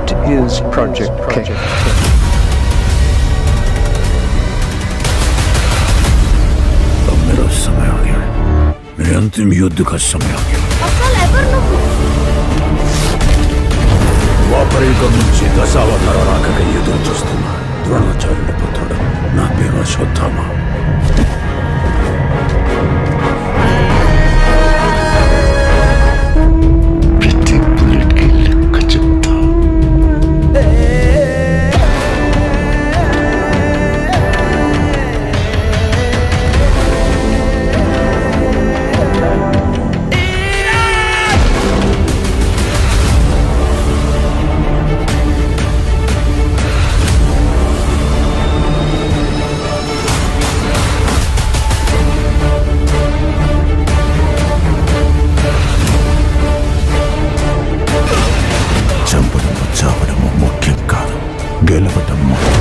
is Project K. अब मेरा समय आ गया मेरे अंतिम युद्ध का समय आ गया అసలు ఎవరు నువ్వు ద్వాపరయుగం నుంచి దశావతార రాకగా ఎదురు చూస్తున్నా ద్రోణాచార్యుని పుత్రుడు నా పేరు అశ్వత్థామ ప్రతి బుల్లెట్కి లెక్క చెప్తా చంపడము చావడము ముఖ్యం కాదు గెలవటం ముఖ్యం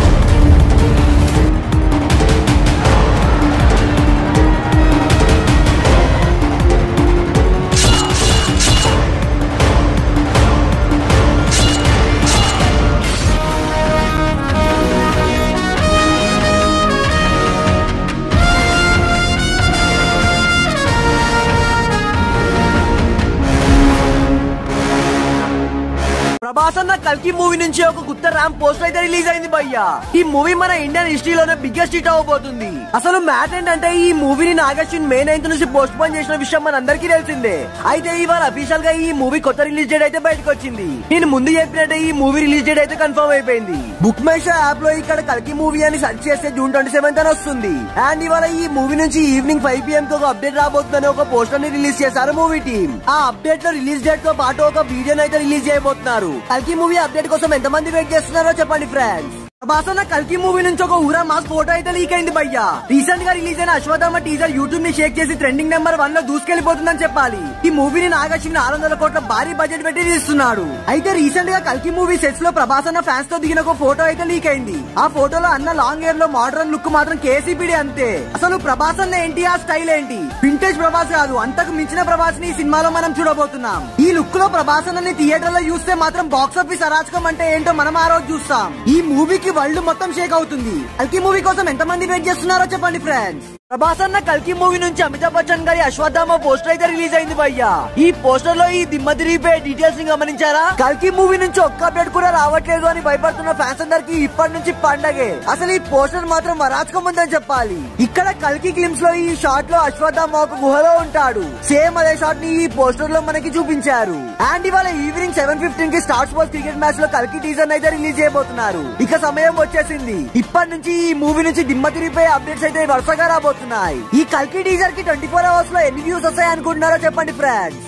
ప్రభాస్ అన్న కల్కి మూవీ నుంచి ఒక కొత్త ర్యామ్ పోస్టర్ అయితే రిలీజ్ అయింది భయ్యా ఈ మూవీ మన ఇండియన్ హిస్టరీలోనే బిగ్గెస్ట్ హిట్ అవ్వబోతుంది అసలు మ్యాట్ ఏంటంటే ఈ మూవీని నాగశ్విన్ మే నైన్త్ నుంచి పోస్ట్ పోన్ చేసిన విషయం మన అందరికీ తెలిసిందే అయితే ఇవాళ అఫీషియల్ గా ఈ మూవీ కొత్త రిలీజ్ డేట్ అయితే బయటకు వచ్చింది నేను ముందు చెప్పినట్టే ఈ మూవీ రిలీజ్ డేట్ అయితే కన్ఫర్మ్ అయిపోయింది బుక్ మై షో యాప్ లో ఇక్కడ కల్కి మూవీ అని సెర్చ్ చేస్తే జూన్ ట్వంటీ సెవెంత్ అని వస్తుంది అండ్ ఇవాళ ఈ మూవీ నుంచి ఈవినింగ్ ఫైవ్ పిఎం కి ఒక అప్డేట్ రాబోతుందని ఒక పోస్టర్ ని రిలీజ్ చేశారు మూవీ టీమ్ ఆ అప్డేట్ లో రిలీజ్ డేట్ తో పాటు ఒక వీడియోని అయితే రిలీజ్ చేయబోతున్నారు కల్కి మూవీ అప్డేట్ కోసం ఎంతమంది వెయిట్ చేస్తున్నారో చెప్పండి ఫ్రెండ్స్ ప్రభాసన్న కల్కి మూవీ నుంచి ఒక ఊరా మాస్ ఫోటో అయితే లీక్ అయింది భయ్యా రీసెంట్ గా రిలీజ్ అయిన అశ్వత్థామ టీజర్ యూట్యూబ్ ని షేక్ చేసి ట్రెండింగ్ నెంబర్ వన్ లో దూసుకెళ్లిపోతుందని చెప్పాలి ఈ మూవీని నాగశ్విన్ ఆరు వందల కోట్ల భారీ బడ్జెట్ పెట్టి తీస్తున్నాడు అయితే రీసెంట్ గా కల్కి మూవీ సెట్స్ లో ప్రభాస్ అన్న ఫ్యాన్స్ తో దిగిన ఒక ఫోటో అయితే లీక్ అయింది ఆ ఫోటోలో అన్న లాంగ్ హెయిర్ లో మోడర్న్ లుక్ మాత్రం కేసీపీడి అంతే అసలు ప్రభాస్ అన్న ఏంటి ఆ స్టైల్ ఏంటి వింటేజ్ ప్రభాస్ కాదు అంతకు మించిన ప్రభాస్ ని ఈ సినిమాలో మనం చూడబోతున్నాం ఈ లుక్ లో ప్రభాస్ అన్నని థియేటర్ లో చూస్తే మాత్రం బాక్స్ ఆఫీస్ అరాచకం అంటే ఏంటో మనం ఆ రోజు చూస్తాం ఈ మూవీకి వరల్డ్ మొత్తం షేక్ అవుతుంది కల్కి మూవీ కోసం ఎంత మంది వెయిట్ చేస్తున్నారో చెప్పండి ఫ్రెండ్స్ ప్రభాస్ అన్న కల్కి మూవీ నుంచి అమితాబ్ బచ్చన్ గారి అశ్వత్థామ పోస్టర్ అయితే రిలీజ్ అయింది భయ్యా ఈ పోస్టర్ లో ఈ దిమ్మ తిరిగిపోయే డీటెయిల్స్ ని గమనించారా కల్కి మూవీ నుంచి ఒక్క అప్డేట్ కూడా రావట్లేదు అని భయపడుతున్న ఫ్యాన్స్ అందరికి ఇప్పటి నుంచి పండగే అసలు ఈ పోస్టర్ మాత్రం వరాచకం ఉందని చెప్పాలి ఇక్కడ కల్కి క్లిమ్స్ లో ఈ షాట్ లో అశ్వత్థామ ఒక గుహలో ఉంటాడు సేమ్ అదే షాట్ ని ఈ పోస్టర్ లో మనకి చూపించారు అండ్ ఇవాళ ఈవినింగ్ సెవెన్ ఫిఫ్టీన్ కి స్టార్ స్పోర్ట్స్ క్రికెట్ మ్యాచ్ లో కల్కి టీజర్ అయితే రిలీజ్ చేయబోతున్నారు ఇక సమయం వచ్చేసింది ఇప్పటి నుంచి ఈ మూవీ నుంచి దిమ్మ తిరిగిపోయే అప్డేట్స్ అయితే వరుసగా రాబోతున్నాయి ఈ కల్కి టీజర్ కి ట్వంటీ ఫోర్ అవర్స్ లో ఎన్ని వ్యూస్ వస్తాయి అనుకుంటున్నారో చెప్పండి ఫ్రెండ్స్